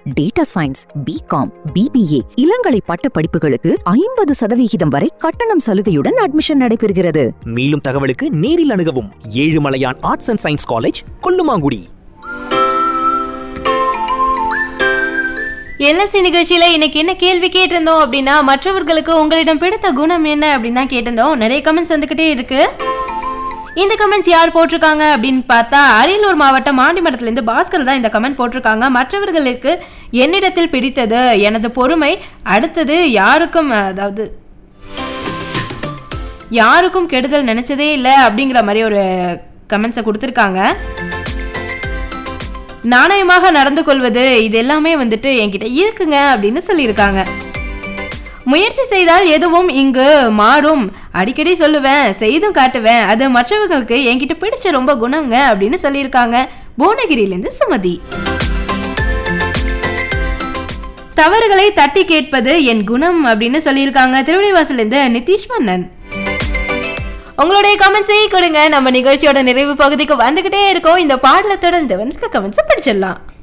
data science BCom BBA இளங்கலை பட்ட படிப்புகளுக்கு ஐம்பது சதவிகிதம் வரை கட்டணம் சலுகையுடன் அட்மிஷன் நடைபெறுகிறது மேலும் தகவலுக்கு நேரில் அணுகவும் Ezhumalaiyan arts and science college Kollumangudi LSC நிகழ்ச்சியில இன்னைக்கு என்ன கேள்வி கேட்டிருந்தோம் அப்படின்னா மற்றவர்களுக்கு உங்களிடம் பிடித்த குணம் என்ன அப்படின்னு தான் கேட்டிருந்தோம் நிறைய கமெண்ட்ஸ் வந்துகிட்டே இருக்கு இந்த கமெண்ட்ஸ் யார் போட்டிருக்காங்க அப்படின்னு பார்த்தா அரியலூர் மாவட்டம் ஆண்டிமரத்துலேருந்து பாஸ்கர் தான் இந்த கமெண்ட் போட்டிருக்காங்க மற்றவர்களுக்கு என்னிடத்தில் பிடித்தது எனது பொறுமை அடுத்தது யாருக்கும் அதாவது யாருக்கும் கெடுதல் நினைச்சதே இல்லை அப்படிங்கிற மாதிரி ஒரு கமெண்ட்ஸை கொடுத்துருக்காங்க நாணயமாக நடந்து கொள்வது இது எல்லாமே வந்துட்டு என்கிட்ட இருக்குங்க அப்படின்னு சொல்லியிருக்காங்க முயற்சி செய்தால் எதுவும் இங்கு மாறும் அடிக்கடி சொல்லுவேன் செய்தும் காட்டுவேன் அது மற்றவர்களுக்கு என்கிட்ட பிடிச்ச ரொம்ப குணங்க அப்படின்னு சொல்லியிருக்காங்க புவனகிரியிலேருந்து சுமதி தவறுகளை தட்டி கேட்பது என் குணம் அப்படின்னு சொல்லியிருக்காங்க திருவிடைவாசலேருந்து நிதிஷ் மன்னன் உங்களுடைய கமெண்ட்ஸை கொடுங்க நம்ம நிகழ்ச்சியோட நிறைவு பகுதிக்கு வந்துகிட்டே இருக்கோம் இந்த பாடலை தொடர்ந்து வந்திருக்க கமெண்ட்ஸை படிச்சிடலாம்